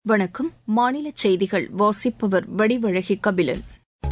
வணக்கம் மாநில செய்திகள் வாசிப்பவர் வடிவழகி கபிலன்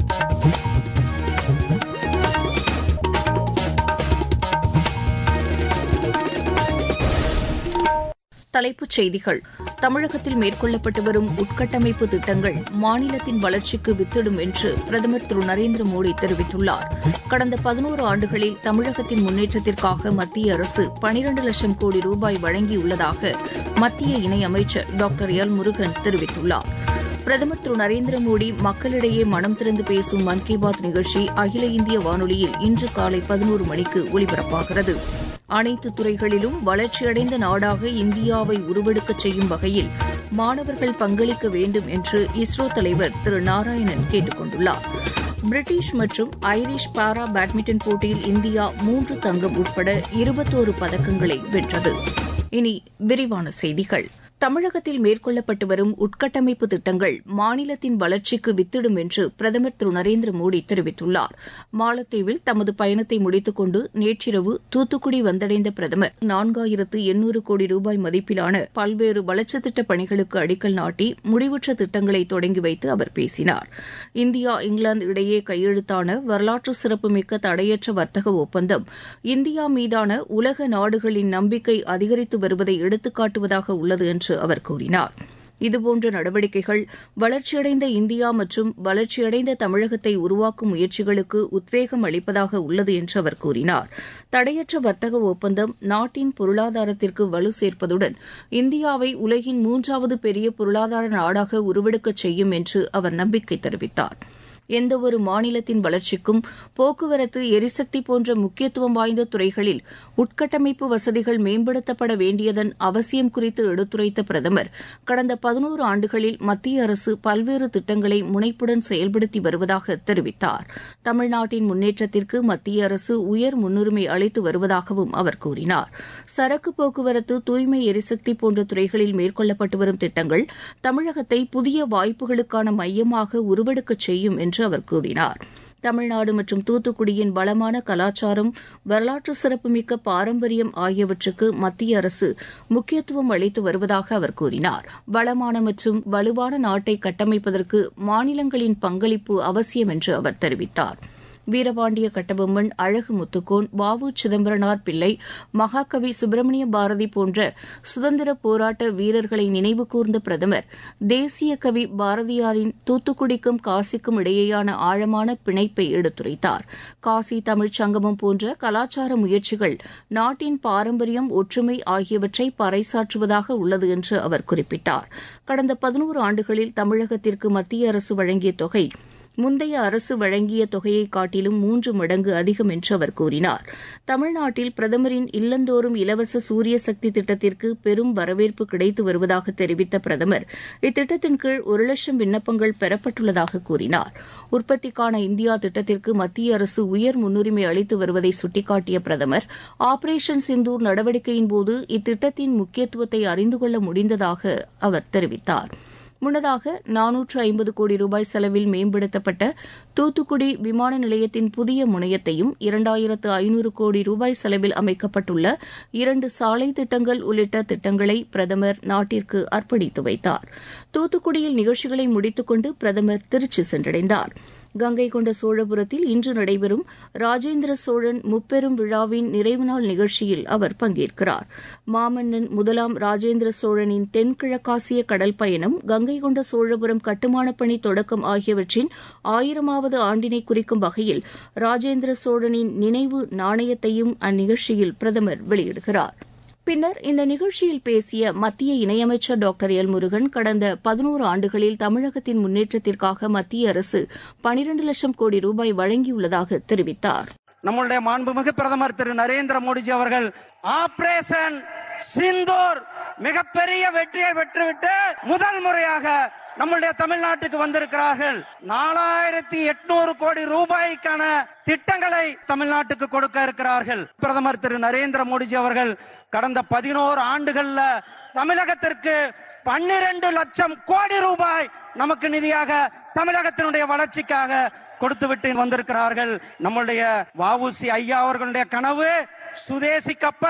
தலைப்புச் செய்திகள் தமிழகத்தில் மேற்கொள்ளப்பட்டு வரும் உட்கட்டமைப்பு திட்டங்கள் மாநிலத்தின் வளர்ச்சிக்கு வித்திடும் என்று பிரதமர் திரு நரேந்திர மோடி தெரிவித்துள்ளார் கடந்த பதினோரு ஆண்டுகளில் தமிழகத்தின் முன்னேற்றத்திற்காக மத்திய அரசு பனிரண்டு லட்சம் கோடி ரூபாய் வழங்கியுள்ளதாக மத்திய இணையமைச்சர் டாக்டர் எல் முருகன் தெரிவித்துள்ளார் பிரதமர் திரு நரேந்திர மோடி மக்களிடையே மனம் திறந்து பேசும் மன் கி பாத் நிகழ்ச்சி அகில இந்திய வானொலியில் இன்று காலை பதினோரு மணிக்கு ஒலிபரப்பாகிறது அனைத்து துறைகளிலும் வளர்ச்சியடைந்த நாடாக இந்தியாவை உருவெடுக்கச் செய்யும் வகையில் மாணவர்கள் பங்களிக்க வேண்டும் என்று இஸ்ரோ தலைவர் திரு நாராயணன் கேட்டுக் கொண்டுள்ளார் பிரிட்டிஷ் மற்றும் ஐரிஷ் பாரா பேட்மிண்டன் போட்டியில் இந்தியா மூன்று தங்கம் உட்பட இருபத்தோரு பதக்கங்களை வென்றது இனி விரிவான செய்திகள் தமிழகத்தில் மேற்கொள்ளப்பட்டு வரும் உட்கட்டமைப்பு திட்டங்கள் மாநிலத்தின் வளர்ச்சிக்கு வித்திடும் என்று பிரதமர் திரு நரேந்திர மோடி தெரிவித்துள்ளார் மாலத்தீவில் தமது பயணத்தை முடித்துக் கொண்டு நேற்றிரவு தூத்துக்குடி வந்தடைந்த பிரதமர் நான்காயிரத்து எண்ணூறு கோடி ரூபாய் மதிப்பிலான பல்வேறு வளர்ச்சித் திட்டப் பணிகளுக்கு அடிக்கல் நாட்டி முடிவுற்ற திட்டங்களை தொடங்கி வைத்து அவர் பேசினார் இந்தியா இங்கிலாந்து இடையே கையெழுத்தான வரலாற்று சிறப்புமிக்க தடையற்ற வர்த்தக ஒப்பந்தம் இந்தியா மீதான உலக நாடுகளின் நம்பிக்கை அதிகரித்து வருவதை எடுத்துக்காட்டுவதாக உள்ளது என்று அவர் கூறினார் இதுபோன்ற நடவடிக்கைகள் வளர்ச்சியடைந்த இந்தியா மற்றும் வளர்ச்சியடைந்த தமிழகத்தை உருவாக்கும் முயற்சிகளுக்கு உத்வேகம் அளிப்பதாக உள்ளது என்று அவர் கூறினார் தடையற்ற வர்த்தக ஒப்பந்தம் நாட்டின் பொருளாதாரத்திற்கு வலு சேர்ப்பதுடன் இந்தியாவை உலகின் மூன்றாவது பெரிய பொருளாதார நாடாக உருவெடுக்கச் செய்யும் என்று அவர் நம்பிக்கை தெரிவித்தார் எந்தவொரு மாநிலத்தின் வளர்ச்சிக்கும் போக்குவரத்து எரிசக்தி போன்ற முக்கியத்துவம் வாய்ந்த துறைகளில் உட்கட்டமைப்பு வசதிகள் மேம்படுத்தப்பட வேண்டியதன் அவசியம் குறித்து எடுத்துரைத்த பிரதமர் கடந்த பதினோரு ஆண்டுகளில் மத்திய அரசு பல்வேறு திட்டங்களை முனைப்புடன் செயல்படுத்தி வருவதாக தெரிவித்தார் தமிழ்நாட்டின் முன்னேற்றத்திற்கு மத்திய அரசு உயர் முன்னுரிமை அளித்து வருவதாகவும் அவர் கூறினார் சரக்கு போக்குவரத்து தூய்மை எரிசக்தி போன்ற துறைகளில் மேற்கொள்ளப்பட்டு வரும் திட்டங்கள் தமிழகத்தை புதிய வாய்ப்புகளுக்கான மையமாக உருவெடுக்கச் செய்யும் என்று அவர் கூறினார் தமிழ்நாடு மற்றும் தூத்துக்குடியின் வளமான கலாச்சாரம் வரலாற்று சிறப்புமிக்க பாரம்பரியம் ஆகியவற்றுக்கு மத்திய அரசு முக்கியத்துவம் அளித்து வருவதாக அவர் கூறினார் வளமான மற்றும் வலுவான நாட்டை கட்டமைப்பதற்கு மாநிலங்களின் பங்களிப்பு அவசியம் என்று அவர் தெரிவித்தார் வீரபாண்டிய கட்டபொம்மன் அழகு முத்துக்கோன் வாவு சிதம்பரனார் பிள்ளை மகாகவி சுப்பிரமணிய பாரதி போன்ற சுதந்திர போராட்ட வீரர்களை நினைவு கூர்ந்த பிரதமர் தேசிய கவி பாரதியாரின் தூத்துக்குடிக்கும் காசிக்கும் இடையேயான ஆழமான பிணைப்பை எடுத்துரைத்தார் காசி தமிழ்ச் சங்கமம் போன்ற கலாச்சார முயற்சிகள் நாட்டின் பாரம்பரியம் ஒற்றுமை ஆகியவற்றை பறைசாற்றுவதாக உள்ளது என்று அவர் குறிப்பிட்டார் கடந்த பதினோரு ஆண்டுகளில் தமிழகத்திற்கு மத்திய அரசு வழங்கிய தொகை முந்தைய அரசு வழங்கிய தொகையை காட்டிலும் மூன்று மடங்கு அதிகம் என்று அவர் கூறினார் தமிழ்நாட்டில் பிரதமரின் இல்லந்தோறும் இலவச சூரிய சக்தி திட்டத்திற்கு பெரும் வரவேற்பு கிடைத்து வருவதாக தெரிவித்த பிரதமர் இத்திட்டத்தின் கீழ் ஒரு லட்சம் விண்ணப்பங்கள் பெறப்பட்டுள்ளதாக கூறினார் உற்பத்திக்கான இந்தியா திட்டத்திற்கு மத்திய அரசு உயர் முன்னுரிமை அளித்து வருவதை சுட்டிக்காட்டிய பிரதமர் ஆபரேஷன் சிந்தூர் நடவடிக்கையின்போது இத்திட்டத்தின் முக்கியத்துவத்தை அறிந்து கொள்ள முடிந்ததாக அவர் தெரிவித்தார் முன்னதாக நானூற்று ஐம்பது கோடி ரூபாய் செலவில் மேம்படுத்தப்பட்ட தூத்துக்குடி விமான நிலையத்தின் புதிய முனையத்தையும் இரண்டாயிரத்து ஐநூறு கோடி ரூபாய் செலவில் அமைக்கப்பட்டுள்ள இரண்டு சாலை திட்டங்கள் உள்ளிட்ட திட்டங்களை பிரதமர் நாட்டிற்கு அர்ப்பணித்து வைத்தார் தூத்துக்குடியில் நிகழ்ச்சிகளை முடித்துக்கொண்டு பிரதமர் திருச்சி சென்றடைந்தார் கங்கை கொண்ட சோழபுரத்தில் இன்று நடைபெறும் ராஜேந்திர சோழன் முப்பெரும் விழாவின் நிறைவு நாள் நிகழ்ச்சியில் அவர் பங்கேற்கிறார் மாமன்னன் முதலாம் ராஜேந்திர சோழனின் தென்கிழக்காசிய கடல் பயணம் கங்கை கொண்ட சோழபுரம் கட்டுமானப் பணி தொடக்கம் ஆகியவற்றின் ஆயிரமாவது ஆண்டினை குறிக்கும் வகையில் ராஜேந்திர சோழனின் நினைவு நாணயத்தையும் அந்நிகழ்ச்சியில் பிரதமர் வெளியிடுகிறார் பின்னர் இந்த நிகழ்ச்சியில் பேசிய மத்திய இணையமைச்சர் டாக்டர் எல் முருகன் கடந்த பதினோரு ஆண்டுகளில் தமிழகத்தின் முன்னேற்றத்திற்காக மத்திய அரசு பனிரண்டு லட்சம் கோடி ரூபாய் வழங்கியுள்ளதாக தெரிவித்தார் நம்முடைய மாண்புமிகு பிரதமர் திரு நரேந்திர மோடிஜி அவர்கள் ஆபரேஷன் சிந்தூர் மிகப்பெரிய வெற்றியை பெற்றுவிட்டு முதல் முறையாக நம்முடைய தமிழ்நாட்டுக்கு வந்திருக்கிறார்கள் நாலாயிரத்தி எட்நூறு கோடி ரூபாய்க்கான திட்டங்களை தமிழ்நாட்டுக்கு கொடுக்க இருக்கிறார்கள் பிரதமர் திரு நரேந்திர மோடிஜி அவர்கள் கடந்த பதினோரு ஆண்டுகள்ல தமிழகத்திற்கு பன்னிரண்டு லட்சம் கோடி ரூபாய் நமக்கு நிதியாக தமிழகத்தினுடைய வளர்ச்சிக்காக கொடுத்து விட்டு வந்திருக்கிறார்கள் நம்முடைய வவுசி ஐயா அவர்களுடைய கனவு சுதேசி கப்பல்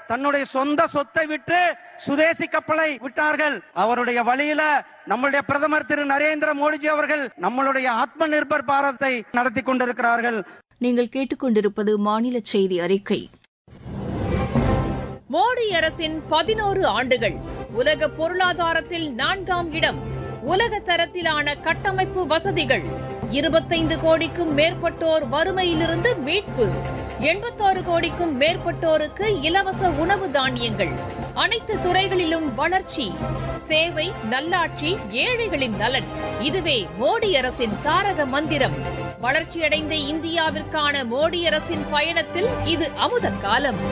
தன்னுடைய சொந்த சொத்தை விட்டு சுதேசி கப்பலை விட்டார்கள் அவருடைய வழியில நம்மளுடைய பிரதமர் திரு நரேந்திர மோடிஜி அவர்கள் நம்மளுடைய ஆத்ம நிர்பர் பாரத்தை நடத்தி கொண்டிருக்கிறார்கள் நீங்கள் கேட்டுக்கொண்டிருப்பது மாநில செய்தி அறிக்கை மோடி அரசின் பதினோரு ஆண்டுகள் உலக பொருளாதாரத்தில் நான்காம் இடம் உலக தரத்திலான கட்டமைப்பு வசதிகள் இருபத்தைந்து கோடிக்கும் மேற்பட்டோர் வறுமையிலிருந்து மீட்பு எண்பத்தாறு கோடிக்கும் மேற்பட்டோருக்கு இலவச உணவு தானியங்கள் அனைத்து துறைகளிலும் வளர்ச்சி சேவை நல்லாட்சி ஏழைகளின் நலன் இதுவே மோடி அரசின் தாரக மந்திரம் வளர்ச்சியடைந்த இந்தியாவிற்கான மோடி அரசின் பயணத்தில் இது அமுத காலம்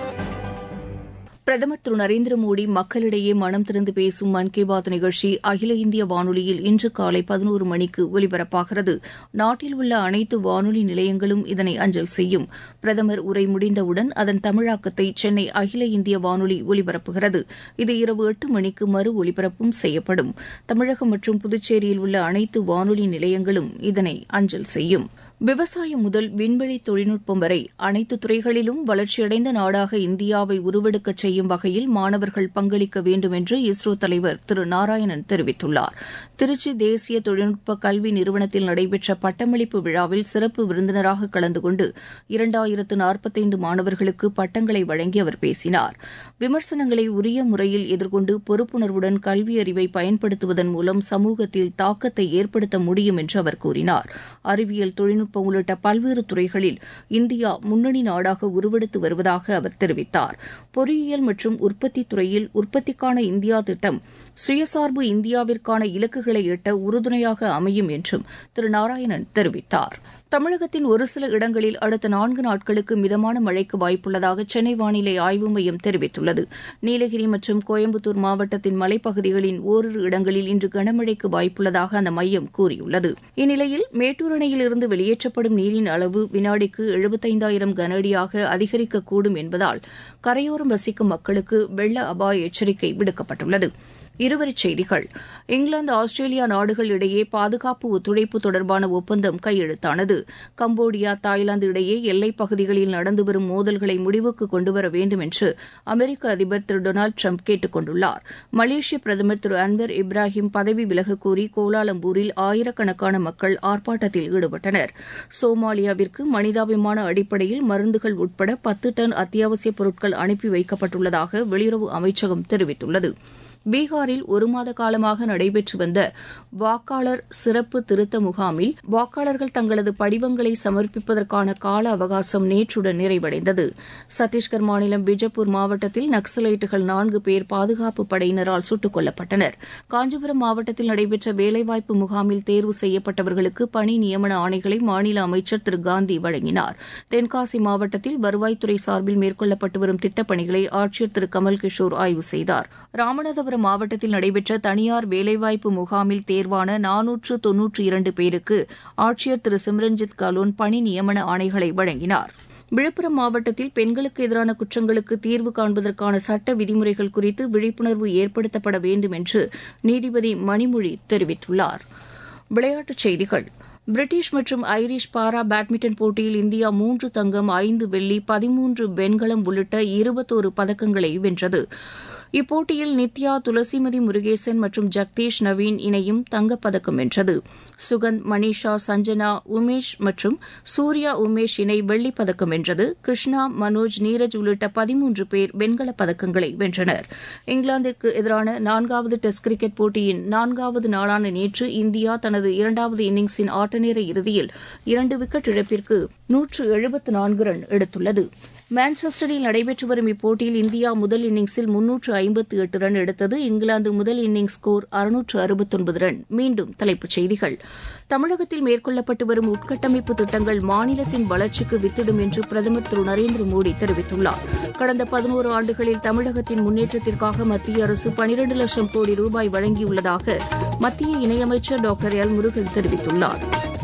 பிரதமர் திரு நரேந்திர மோடி மக்களிடையே மனம் திறந்து பேசும் மன் கி பாத் நிகழ்ச்சி அகில இந்திய வானொலியில் இன்று காலை பதினோரு மணிக்கு ஒலிபரப்பாகிறது நாட்டில் உள்ள அனைத்து வானொலி நிலையங்களும் இதனை அஞ்சல் செய்யும் பிரதமர் உரை முடிந்தவுடன் அதன் தமிழாக்கத்தை சென்னை அகில இந்திய வானொலி ஒலிபரப்புகிறது இது இரவு எட்டு மணிக்கு மறு ஒலிபரப்பும் செய்யப்படும் தமிழகம் மற்றும் புதுச்சேரியில் உள்ள அனைத்து வானொலி நிலையங்களும் இதனை அஞ்சல் செய்யும் விவசாயம் முதல் விண்வெளி தொழில்நுட்பம் வரை அனைத்து துறைகளிலும் வளர்ச்சியடைந்த நாடாக இந்தியாவை உருவெடுக்கச் செய்யும் வகையில் மாணவர்கள் பங்களிக்க வேண்டும் என்று இஸ்ரோ தலைவர் திரு நாராயணன் தெரிவித்துள்ளார் திருச்சி தேசிய தொழில்நுட்ப கல்வி நிறுவனத்தில் நடைபெற்ற பட்டமளிப்பு விழாவில் சிறப்பு விருந்தினராக கலந்து கொண்டு இரண்டாயிரத்து நாற்பத்தைந்து மாணவர்களுக்கு பட்டங்களை வழங்கி அவர் பேசினார் விமர்சனங்களை உரிய முறையில் எதிர்கொண்டு பொறுப்புணர்வுடன் கல்வி அறிவை பயன்படுத்துவதன் மூலம் சமூகத்தில் தாக்கத்தை ஏற்படுத்த முடியும் என்று அவர் கூறினார் அறிவியல் தொழில்நுட்ப தொழில்நுட்பம் உள்ளிட்ட பல்வேறு துறைகளில் இந்தியா முன்னணி நாடாக உருவெடுத்து வருவதாக அவர் தெரிவித்தார் பொறியியல் மற்றும் உற்பத்தி துறையில் உற்பத்திக்கான இந்தியா திட்டம் சுயசார்பு இந்தியாவிற்கான இலக்குகளை எட்ட உறுதுணையாக அமையும் என்றும் திரு நாராயணன் தெரிவித்தார் தமிழகத்தின் ஒரு சில இடங்களில் அடுத்த நான்கு நாட்களுக்கு மிதமான மழைக்கு வாய்ப்புள்ளதாக சென்னை வானிலை ஆய்வு மையம் தெரிவித்துள்ளது நீலகிரி மற்றும் கோயம்புத்தூர் மாவட்டத்தின் மலைப்பகுதிகளின் ஓரிரு இடங்களில் இன்று கனமழைக்கு வாய்ப்புள்ளதாக அந்த மையம் கூறியுள்ளது இந்நிலையில் மேட்டூர் அணையில் இருந்து வெளியேற்றப்படும் நீரின் அளவு வினாடிக்கு எழுபத்தைந்தாயிரம் கன அடியாக அதிகரிக்கக்கூடும் என்பதால் கரையோரம் வசிக்கும் மக்களுக்கு வெள்ள அபாய எச்சரிக்கை விடுக்கப்பட்டுள்ளது இருவரிச் செய்திகள் இங்கிலாந்து ஆஸ்திரேலியா நாடுகள் இடையே பாதுகாப்பு ஒத்துழைப்பு தொடர்பான ஒப்பந்தம் கையெழுத்தானது கம்போடியா தாய்லாந்து இடையே எல்லைப் பகுதிகளில் நடந்து வரும் மோதல்களை முடிவுக்கு கொண்டுவர வேண்டும் என்று அமெரிக்க அதிபர் திரு டொனால்டு ட்ரம்ப் கேட்டுக் கொண்டுள்ளார் மலேசிய பிரதமர் திரு அன்வர் இப்ராஹிம் பதவி விலகக் கோரி கோலாலம்பூரில் ஆயிரக்கணக்கான மக்கள் ஆர்ப்பாட்டத்தில் ஈடுபட்டனர் சோமாலியாவிற்கு மனிதாபிமான அடிப்படையில் மருந்துகள் உட்பட பத்து டன் அத்தியாவசிய பொருட்கள் அனுப்பி வைக்கப்பட்டுள்ளதாக வெளியுறவு அமைச்சகம் தெரிவித்துள்ளது பீகாரில் ஒரு மாத காலமாக நடைபெற்று வந்த வாக்காளர் சிறப்பு திருத்த முகாமில் வாக்காளர்கள் தங்களது படிவங்களை சமர்ப்பிப்பதற்கான கால அவகாசம் நேற்றுடன் நிறைவடைந்தது சத்தீஸ்கர் மாநிலம் பிஜப்பூர் மாவட்டத்தில் நக்சலைட்டுகள் நான்கு பேர் பாதுகாப்பு படையினரால் சுட்டுக் கொல்லப்பட்டனர் காஞ்சிபுரம் மாவட்டத்தில் நடைபெற்ற வேலைவாய்ப்பு முகாமில் தேர்வு செய்யப்பட்டவர்களுக்கு பணி நியமன ஆணைகளை மாநில அமைச்சர் திரு காந்தி வழங்கினார் தென்காசி மாவட்டத்தில் வருவாய்த்துறை சார்பில் மேற்கொள்ளப்பட்டு வரும் திட்டப்பணிகளை ஆட்சியர் திரு கமல் கிஷோர் ஆய்வு செய்தார் ராமநாதபுரம் விழுப்புரம் மாவட்டத்தில் நடைபெற்ற தனியார் வேலைவாய்ப்பு முகாமில் தேர்வான நானூற்று தொன்னூற்று இரண்டு பேருக்கு ஆட்சியர் திரு சிம்ரன்ஜித் கலோன் பணி நியமன ஆணைகளை வழங்கினார் விழுப்புரம் மாவட்டத்தில் பெண்களுக்கு எதிரான குற்றங்களுக்கு தீர்வு காண்பதற்கான சட்ட விதிமுறைகள் குறித்து விழிப்புணர்வு ஏற்படுத்தப்பட வேண்டும் என்று நீதிபதி மணிமொழி தெரிவித்துள்ளார் விளையாட்டுச் செய்திகள் பிரிட்டிஷ் மற்றும் ஐரிஷ் பாரா பேட்மிண்டன் போட்டியில் இந்தியா மூன்று தங்கம் ஐந்து வெள்ளி பதிமூன்று வெண்கலம் உள்ளிட்ட இருபத்தோரு பதக்கங்களை வென்றது இப்போட்டியில் நித்யா துளசிமதி முருகேசன் மற்றும் ஜக்தீஷ் நவீன் இணையும் தங்கப்பதக்கம் வென்றது சுகந்த் மணிஷா சஞ்சனா உமேஷ் மற்றும் சூர்யா உமேஷ் இணை வெள்ளிப் பதக்கம் வென்றது கிருஷ்ணா மனோஜ் நீரஜ் உள்ளிட்ட பதிமூன்று பேர் வெண்கலப் பதக்கங்களை வென்றனர் இங்கிலாந்திற்கு எதிரான நான்காவது டெஸ்ட் கிரிக்கெட் போட்டியின் நான்காவது நாளான நேற்று இந்தியா தனது இரண்டாவது இன்னிங்ஸின் ஆட்டநேர இறுதியில் இரண்டு விக்கெட் இழப்பிற்கு நூற்று எழுபத்து நான்கு ரன் எடுத்துள்ளது மான்செஸ்டரில் நடைபெற்று வரும் இப்போட்டியில் இந்தியா முதல் இன்னிங்ஸில் முன்னூற்று ஐம்பத்து எட்டு ரன் எடுத்தது இங்கிலாந்து முதல் இன்னிங்ஸ் ஸ்கோர் அறுநூற்று அறுபத்தொன்பது ரன் மீண்டும் தலைப்புச் செய்திகள் தமிழகத்தில் மேற்கொள்ளப்பட்டு வரும் உட்கட்டமைப்பு திட்டங்கள் மாநிலத்தின் வளர்ச்சிக்கு வித்திடும் என்று பிரதமர் திரு நரேந்திர மோடி தெரிவித்துள்ளார் கடந்த பதினோரு ஆண்டுகளில் தமிழகத்தின் முன்னேற்றத்திற்காக மத்திய அரசு பனிரண்டு லட்சம் கோடி ரூபாய் வழங்கியுள்ளதாக மத்திய இணையமைச்சர் டாக்டர் எல் முருகன் தெரிவித்துள்ளார்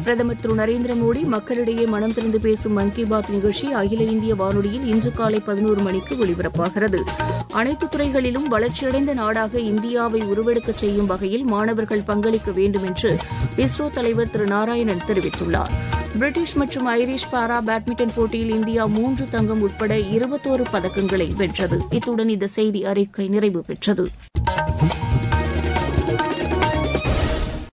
பிரதமர் திரு நரேந்திர மோடி மக்களிடையே மனம் திறந்து பேசும் மன் கி பாத் நிகழ்ச்சி அகில இந்திய வானொலியில் இன்று காலை பதினோரு மணிக்கு ஒலிபரப்பாகிறது அனைத்து துறைகளிலும் வளர்ச்சியடைந்த நாடாக இந்தியாவை உருவெடுக்கச் செய்யும் வகையில் மாணவர்கள் பங்களிக்க வேண்டும் என்று இஸ்ரோ தலைவர் திரு நாராயணன் தெரிவித்துள்ளார் பிரிட்டிஷ் மற்றும் ஐரிஷ் பாரா பேட்மிண்டன் போட்டியில் இந்தியா மூன்று தங்கம் உட்பட இருபத்தோரு பதக்கங்களை வென்றது இத்துடன் இந்த செய்தி அறிக்கை நிறைவு பெற்றது